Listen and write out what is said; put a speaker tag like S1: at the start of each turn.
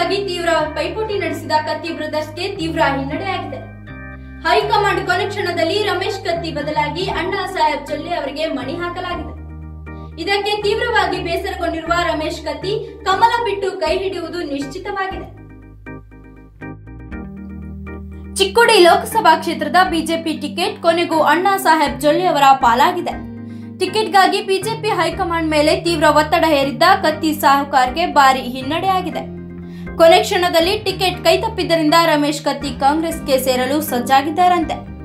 S1: ಗಾಗಿ ತೀವ್ರ ಪೈಪೋಟಿ ನಡೆಸಿದ ಕತ್ತಿ ಬ್ರದರ್ಸ್ಗೆ ತೀವ್ರ ಹಿನ್ನಡೆಯಾಗಿದೆ ಹೈಕಮಾಂಡ್ ಕೊನೆ ಕ್ಷಣದಲ್ಲಿ ರಮೇಶ್ ಕತ್ತಿ ಬದಲಾಗಿ ಅಣ್ಣಾ ಸಾಹೇಬ್ ಜೊಲ್ಲೆ ಅವರಿಗೆ ಮಣಿ ಹಾಕಲಾಗಿದೆ ಇದಕ್ಕೆ ತೀವ್ರವಾಗಿ ಬೇಸರಗೊಂಡಿರುವ ರಮೇಶ್ ಕತ್ತಿ ಕಮಲ ಬಿಟ್ಟು ಕೈ ಹಿಡಿಯುವುದು ನಿಶ್ಚಿತವಾಗಿದೆ ಚಿಕ್ಕೋಡಿ ಲೋಕಸಭಾ ಕ್ಷೇತ್ರದ ಬಿಜೆಪಿ ಟಿಕೆಟ್ ಕೊನೆಗೂ ಅಣ್ಣಾ ಸಾಹೇಬ್ ಜೊಲ್ಲೆ ಅವರ ಪಾಲಾಗಿದೆ ಟಿಕೆಟ್ಗಾಗಿ ಬಿಜೆಪಿ ಹೈಕಮಾಂಡ್ ಮೇಲೆ ತೀವ್ರ ಒತ್ತಡ ಹೇರಿದ್ದ ಕತ್ತಿ ಸಾಹುಕಾರ್ಗೆ ಭಾರಿ ಹಿನ್ನಡೆಯಾಗಿದೆ ಕೊನೆ ಕ್ಷಣದಲ್ಲಿ ಟಿಕೆಟ್ ಕೈತಪ್ಪಿದ್ದರಿಂದ ರಮೇಶ್ ಕತ್ತಿ ಕಾಂಗ್ರೆಸ್ಗೆ ಸೇರಲು ಸಜ್ಜಾಗಿದ್ದಾರಂತೆ